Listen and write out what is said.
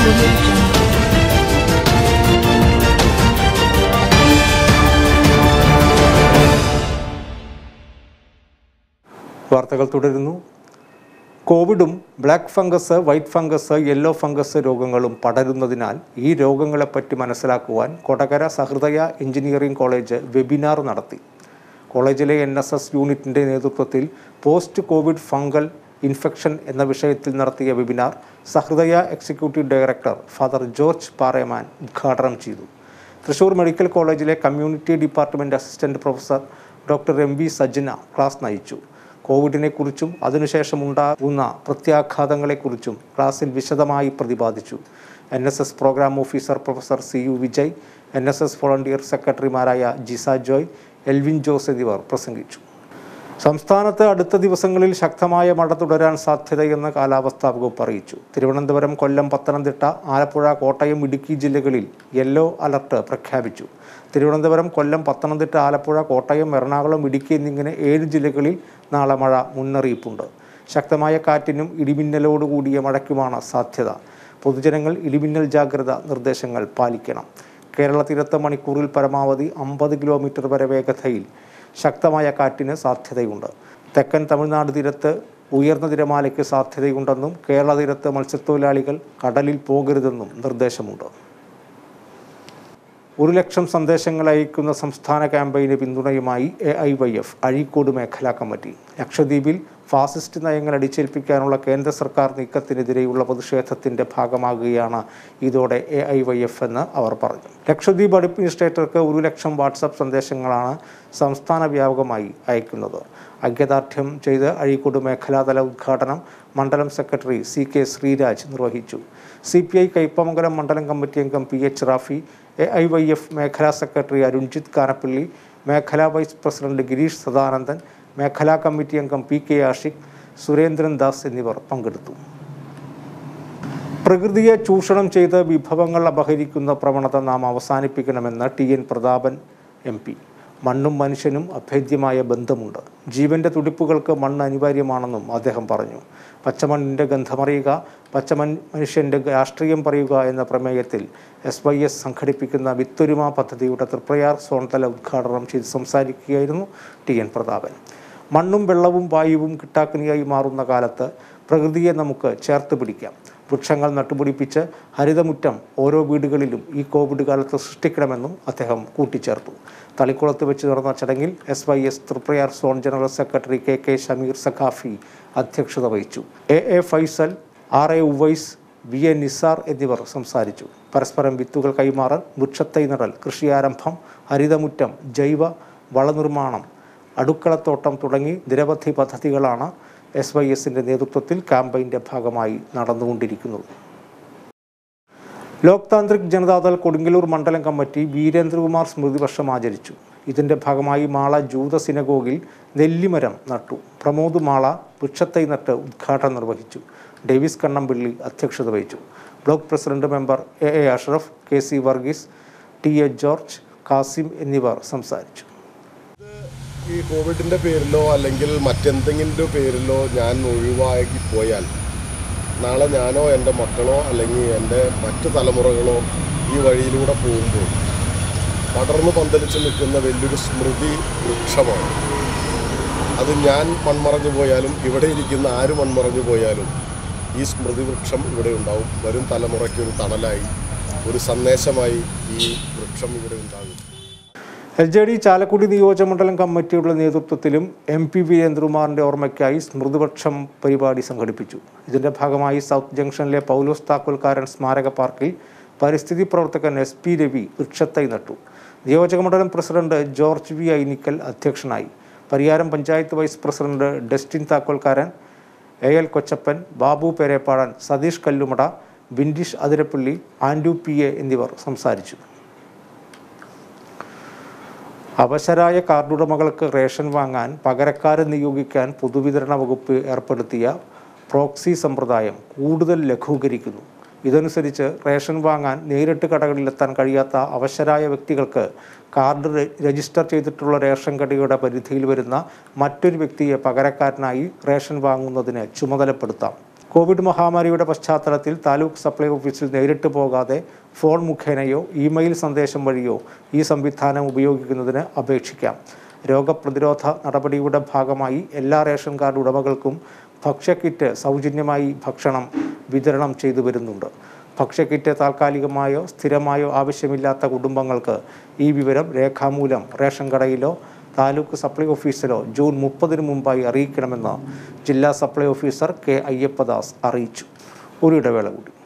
Audio Jungle. വാർത്തകൾ തുടരുന്നു കോവിഡും black fungus white fungus yellow fungus രോഗങ്ങളും പടരുന്നതിനാൽ ഈ രോഗങ്ങളെപ്പറ്റി മനസ്സിലാക്കുവാൻ Kodakara Sahrudaya engineering college webinar നടത്തി കോളേജിലെ എൻ എസ് എസ് യൂണിറ്റിൻ്റെ നേതൃത്വത്തിൽ പോസ്റ്റ് കോവിഡ് ഫംഗൽ ഇൻഫെക്ഷൻ എന്ന വിഷയത്തിൽ നടത്തിയ webinar Sahrudaya executive director father George Paremman ഉദ്ഘാടനം ചെയ്തു തൃശൂർ മെഡിക്കൽ കോളേജിലെ community department assistant professor doctor M V Sajjana class നയിച്ചു കോവിഡിനെക്കുറിച്ചും അതിനുശേഷം ഉണ്ടാകുന്ന പ്രത്യാഘാതങ്ങളെക്കുറിച്ചും ക്ലാസ്സിൽ വിശദമായി പ്രതിപാദിച്ചു N S S program officer professor C U Vijay N S S volunteer സെക്രട്ടറിമാരായ ജിസ ജോയ് എൽവിൻ ജോസ് എന്നിവർ പ്രസംഗിച്ചു സംസ്ഥാനത്ത് അടുത്ത ദിവസങ്ങളിൽ ശക്തമായ മഴ തുടരാൻ സാധ്യതയെന്ന് കാലാവസ്ഥാ വകുപ്പ് അറിയിച്ചു തിരുവനന്തപുരം കൊല്ലം പത്തനംതിട്ട ആലപ്പുഴ കോട്ടയം ഇടുക്കി ജില്ലകളിൽ യെല്ലോ അലർട്ട് പ്രഖ്യാപിച്ചു തിരുവനന്തപുരം കൊല്ലം പത്തനംതിട്ട ആലപ്പുഴ കോട്ടയം എറണാകുളം ഇടുക്കി എന്നിങ്ങനെ ഏഴ് ജില്ലകളിൽ നാളെ മഴ മുന്നറിയിപ്പുണ്ട് ശക്തമായ കാറ്റിനും ഇടിമിന്നലോട് കൂടിയ മഴയ്ക്കുമാണ് സാധ്യത പൊതുജനങ്ങൾ ഇടിമിന്നൽ ജാഗ്രത നിർദ്ദേശങ്ങൾ പാലിക്കണം കേരള തീരത്ത് മണിക്കൂറിൽ പരമാവധി അമ്പത് കിലോമീറ്റർ വരെ വേഗതയിൽ ശക്തമായ കാറ്റിന് സാധ്യതയുണ്ട് തെക്കൻ തമിഴ്നാട് തീരത്ത് ഉയർന്ന തിരമാലയ്ക്ക് സാധ്യതയുണ്ടെന്നും കേരള തീരത്ത് മത്സ്യത്തൊഴിലാളികൾ കടലിൽ പോകരുതെന്നും നിർദ്ദേശമുണ്ട് ഒരു ലക്ഷം സന്ദേശങ്ങൾ അയക്കുന്ന സംസ്ഥാന ക്യാമ്പയിന് പിന്തുണയുമായി A I Y F Azhikode മേഖലാ കമ്മിറ്റി ലക്ഷദ്വീപിൽ ഫാസിസ്റ്റ് നയങ്ങൾ അടിച്ചേൽപ്പിക്കാനുള്ള കേന്ദ്ര സർക്കാർ നീക്കത്തിനെതിരെയുള്ള പ്രതിഷേധത്തിന്റെ ഭാഗമാകുകയാണ് ഇതോടെ എ ഐ വൈ എഫ് എന്ന് അവർ പറഞ്ഞു ലക്ഷദ്വീപ് അഡ്മിനിസ്ട്രേറ്റർക്ക് ഒരു ലക്ഷം വാട്സാപ്പ് സന്ദേശങ്ങളാണ് സംസ്ഥാന വ്യാപകമായി അയക്കുന്നത് ഐക്യദാർഢ്യം ചെയ്ത് അഴീക്കോട് മേഖലാതല ഉദ്ഘാടനം മണ്ഡലം സെക്രട്ടറി സി കെ ശ്രീരാജ് നിർവഹിച്ചു സി പി ഐ കയ്പമംഗലം മണ്ഡലം കമ്മിറ്റി അംഗം P H Rafi A I Y F മേഖലാ സെക്രട്ടറി അരുൺജിത്ത് കാനപ്പള്ളി മേഖലാ വൈസ് പ്രസിഡന്റ് ഗിരീഷ് സദാനന്ദൻ മേഖലാ കമ്മിറ്റി അംഗം പി കെ ആഷിഖ് സുരേന്ദ്രൻ ദാസ് എന്നിവർ പങ്കെടുത്തു പ്രകൃതിയെ ചൂഷണം ചെയ്ത് വിഭവങ്ങൾ അപഹരിക്കുന്ന പ്രവണത നാം അവസാനിപ്പിക്കണമെന്ന് T N Prathapan M P മണ്ണും മനുഷ്യനും അഭേദ്യമായ ബന്ധമുണ്ട് ജീവന്റെ തുടിപ്പുകൾക്ക് മണ്ണ് അനിവാര്യമാണെന്നും അദ്ദേഹം പറഞ്ഞു പച്ചമണ്ണിൻ്റെ ഗന്ധമറിയുക പച്ചമൺ മനുഷ്യൻ്റെ രാഷ്ട്രീയം പറയുക എന്ന പ്രമേയത്തിൽ എസ് വൈ എസ് സംഘടിപ്പിക്കുന്ന വിത്തൊരുമ പദ്ധതിയുടെ തൃപ്രയാർ സോൺതല ഉദ്ഘാടനം ചെയ്ത് സംസാരിക്കുകയായിരുന്നു ടി എൻ പ്രതാപൻ മണ്ണും വെള്ളവും വായുവും കിട്ടാക്കനിയായി മാറുന്ന കാലത്ത് പ്രകൃതിയെ നമുക്ക് ചേർത്ത് പിടിക്കാം വൃക്ഷങ്ങൾ നട്ടുപിടിപ്പിച്ച് ഹരിതമുറ്റം ഓരോ വീടുകളിലും ഈ കോവിഡ് കാലത്ത് സൃഷ്ടിക്കണമെന്നും അദ്ദേഹം കൂട്ടിച്ചേർത്തു തളിക്കുളത്ത് വെച്ച് നടന്ന ചടങ്ങിൽ S Y S Triprayar zone general secretary K K Shameer Saqafi അധ്യക്ഷത വഹിച്ചു A A Faisal R A Uvais V A Nisar എന്നിവർ സംസാരിച്ചു പരസ്പരം വിത്തുകൾ കൈമാറൽ വൃക്ഷത്തൈ നടൽ കൃഷിയാരംഭം ഹരിതമുറ്റം ജൈവ വളനിർമ്മാണം അടുക്കളത്തോട്ടം തുടങ്ങി നിരവധി പദ്ധതികളാണ് എസ് വൈ എസിൻ്റെ നേതൃത്വത്തിൽ ക്യാമ്പയിൻ്റെ ഭാഗമായി നടന്നുകൊണ്ടിരിക്കുന്നത് ലോക് താന്ത്രിക് ജനതാദൾ കൊടുങ്ങല്ലൂർ മണ്ഡലം കമ്മിറ്റി വീരേന്ദ്രകുമാർ സ്മൃതി വർഷം ആചരിച്ചു ഇതിൻ്റെ ഭാഗമായി മാള ജൂത സിനഗോഗിൽ നെല്ലിമരം നട്ടു പ്രമോദ് മാള വൃക്ഷത്തൈ നട്ട് ഉദ്ഘാടനം നിർവഹിച്ചു ഡേവിസ് കണ്ണമ്പിള്ളി അധ്യക്ഷത വഹിച്ചു block president member A A Ashraf K C Varghese T A George Kasim എന്നിവർ സംസാരിച്ചു ഈ കോവിഡിൻ്റെ പേരിലോ അല്ലെങ്കിൽ മറ്റെന്തെങ്കിലും പേരിലോ ഞാൻ ഒഴിവാക്കി പോയാൽ നാളെ ഞാനോ എൻ്റെ മക്കളോ അല്ലെങ്കിൽ എൻ്റെ മറ്റു തലമുറകളോ ഈ വഴിയിലൂടെ പോകുമ്പോൾ പടർന്നു പന്തലിച്ച് നിൽക്കുന്ന വലിയൊരു സ്മൃതി വൃക്ഷമാണ് അത് ഞാൻ മൺമറഞ്ഞു പോയാലും ഇവിടെ ഇരിക്കുന്ന ആര് മൺമറഞ്ഞു പോയാലും ഈ സ്മൃതി വൃക്ഷം ഇവിടെ ഉണ്ടാവും വരും തലമുറയ്ക്ക് ഒരു തണലായി ഒരു സന്ദേശമായി ഈ വൃക്ഷം ഇവിടെ ഉണ്ടാകും എൽ ജെ ഡി ചാലക്കുടി നിയോജകമണ്ഡലം കമ്മിറ്റിയുടെ നേതൃത്വത്തിലും എം പി വീരേന്ദ്രകുമാറിൻ്റെ ഓർമ്മയ്ക്കായി സ്മൃതിപക്ഷം പരിപാടി സംഘടിപ്പിച്ചു ഇതിൻ്റെ ഭാഗമായി സൗത്ത് ജംഗ്ഷനിലെ പൗലോസ് താക്കോൽക്കാരൻ സ്മാരക പാർക്കിൽ പരിസ്ഥിതി പ്രവർത്തകൻ എസ് പി രവി വൃക്ഷത്തൈ നട്ടു നിയോജകമണ്ഡലം പ്രസിഡന്റ് ജോർജ് വി ഐനിക്കൽ അധ്യക്ഷനായി Pariyaram panchayat vice president Destin Thakkolkaran A L Kochappan Babu Perepadan Satheesh Kallumada Bindish Athirappilly Andu P A എന്നിവർ സംസാരിച്ചു അവശരായ കാർഡുടമകൾക്ക് റേഷൻ വാങ്ങാൻ പകരക്കാരെ നിയോഗിക്കാൻ പൊതുവിതരണ വകുപ്പ് ഏർപ്പെടുത്തിയ പ്രോക്സി സമ്പ്രദായം കൂടുതൽ ലഘൂകരിക്കുന്നു ഇതനുസരിച്ച് റേഷൻ വാങ്ങാൻ നേരിട്ട് കടകളിലെത്താൻ കഴിയാത്ത അവശരായ വ്യക്തികൾക്ക് കാർഡ് രെ- രജിസ്റ്റർ ചെയ്തിട്ടുള്ള റേഷൻ കടയുടെ പരിധിയിൽ വരുന്ന മറ്റൊരു വ്യക്തിയെ പകരക്കാരനായി റേഷൻ വാങ്ങുന്നതിന് ചുമതലപ്പെടുത്താം കോവിഡ് മഹാമാരിയുടെ പശ്ചാത്തലത്തിൽ താലൂക്ക് സപ്ലൈ ഓഫീസിൽ നേരിട്ട് പോകാതെ ഫോൺ മുഖേനയോ ഇമെയിൽ സന്ദേശം വഴിയോ ഈ സംവിധാനം ഉപയോഗിക്കുന്നതിന് അപേക്ഷിക്കാം രോഗപ്രതിരോധ നടപടിയുടെ ഭാഗമായി എല്ലാ റേഷൻ കാർഡ് ഉടമകൾക്കും ഭക്ഷ്യക്കിറ്റ് സൗജന്യമായി ഭക്ഷണം വിതരണം ചെയ്തു വരുന്നുണ്ട് ഭക്ഷ്യക്കിറ്റ് താൽക്കാലികമായോ സ്ഥിരമായോ ആവശ്യമില്ലാത്ത കുടുംബങ്ങൾക്ക് ഈ വിവരം രേഖാമൂലം റേഷൻ കടയിലോ താലൂക്ക് സപ്ലൈ ഓഫീസിലോ ജൂൺ മുപ്പതിന് മുമ്പായി അറിയിക്കണമെന്ന് ജില്ലാ സപ്ലൈ ഓഫീസർ കെ അയ്യപ്പദാസ് അറിയിച്ചു ഒരു ഇടവേള കൂടി